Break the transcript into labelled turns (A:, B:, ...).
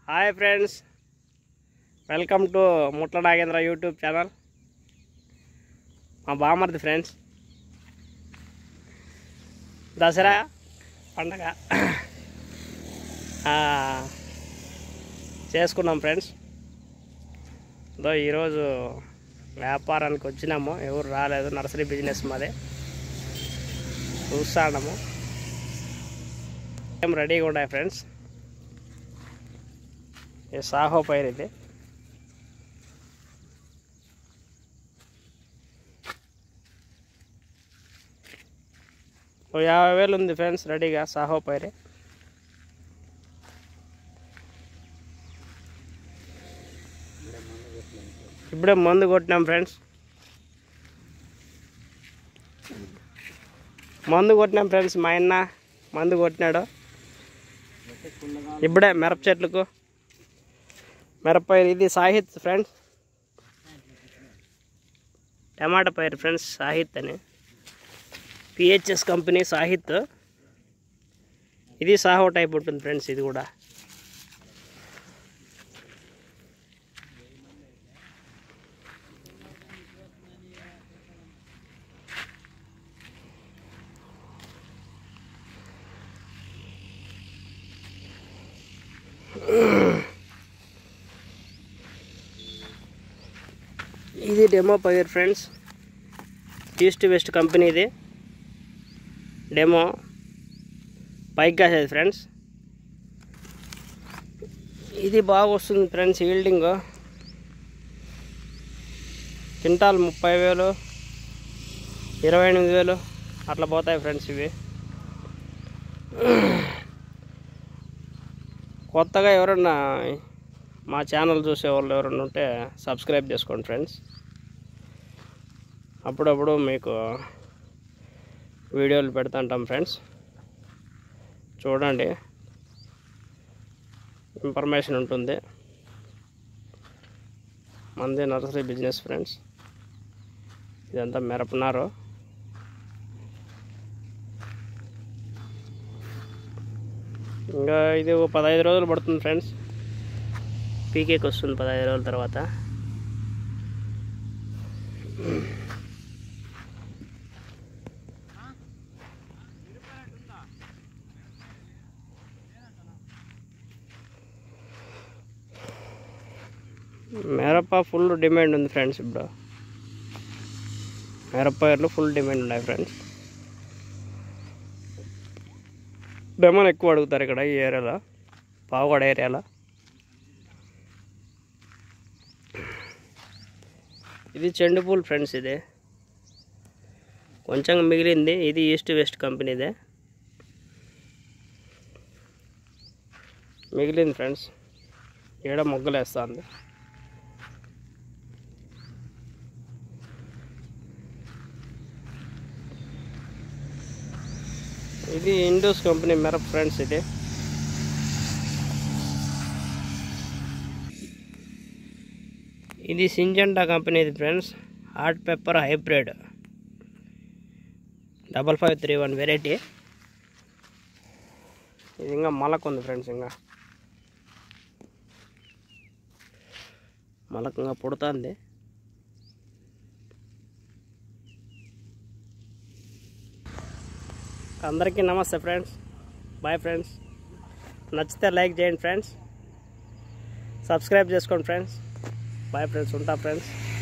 A: hi friends welcome to Mutla Nagendra YouTube channel మా బామర్ది friends Dasara పండగ ఆ, చేసుకున్నాం ఫ్రెండ్స్ దో ఈరోజు వ్యాపారానికి వచ్చినాము ఎవరు రాలేదు నర్సరీ బిజినెస్ మాదే చూస్తాము ఏం రెడీగా ఉన్నాయి ఫ్రెండ్స్ ఇది సాహో పైర్ ఇది ఓ యాభై వేలు ఉంది ఫ్రెండ్స్ రెడీగా సాహో పైరే ఇప్పుడే మందు కొట్టినాం ఫ్రెండ్స్ మందు కొట్టినాం ఫ్రెండ్స్ మా ఆయన మందు కొట్టినాడు ఇప్పుడే మిరప చెట్లకు మిరపపైరు ఇది సాహిత్ ఫ్రెండ్స్ టమాటా పైరు ఫ్రెండ్స్ సాహిత్ అని పిహెచ్ఎస్ కంపెనీ సాహిత్ ఇది సాహో టైప్ ఉంటుంది ఫ్రెండ్స్ ఇది కూడా ఇది డెమో పైర్ ఫ్రెండ్స్ ఈస్ట్ వెస్ట్ కంపెనీది డెమో పైకి కాసేది ఫ్రెండ్స్ ఇది బాగా వస్తుంది ఫ్రెండ్స్ ఈల్డింగ్ క్వింటాల్ ముప్పై వేలు ఇరవై ఎనిమిది వేలు అట్లా పోతాయి ఫ్రెండ్స్ ఇవి కొత్తగా ఎవరన్నా మా ఛానల్ చూసే వాళ్ళు ఎవరైనా ఉంటే సబ్స్క్రైబ్ చేసుకోండి ఫ్రెండ్స్ అప్పుడప్పుడు మీకు వీడియోలు పెడుతుంటాం ఫ్రెండ్స్ చూడండి ఇన్ఫర్మేషన్ ఉంటుంది మంది నర్సరీ బిజినెస్ ఫ్రెండ్స్ ఇదంతా మిరపనారు ఇంకా ఇది ఒక పదహైదు రోజులు పడుతుంది ఫ్రెండ్స్ పీకేకి వస్తుంది పదహైదు రోజుల తర్వాత మిరప ఫుల్ డిమాండ్ ఉంది ఫ్రెండ్స్ ఇప్పుడు మిరపకాయలు ఫుల్ డిమాండ్ ఉన్నాయి ఫ్రెండ్స్ డెమన్ ఎక్కువ అడుగుతారు ఇక్కడ ఈ ఏరియాలో పావుగడ ఏరియాలో ఇది చెండు పూలు ఫ్రెండ్స్ ఇది కొంచెం మిగిలింది ఇది ఈస్ట్ వెస్ట్ కంపెనీదే మిగిలింది ఫ్రెండ్స్ ఈడ మొగ్గలు వేస్తుంది ఇది ఇండోస్ కంపెనీ మిరప ఫ్రెండ్స్ ఇది ఇది సింజెండా కంపెనీది friends hot pepper hybrid double five three one variety ఇది ఇంకా మలక్ ఉంది ఫ్రెండ్స్ ఇంకా మలక్ ఇంకా పుడుతుంది అందరికీ నమస్తే ఫ్రెండ్స్ బాయ్ ఫ్రెండ్స్ నచ్చితే లైక్ చేయండి ఫ్రెండ్స్ సబ్స్క్రైబ్ చేసుకోండి ఫ్రెండ్స్ బాయ్ ఫ్రెండ్స్ ఉంటా ఫ్రెండ్స్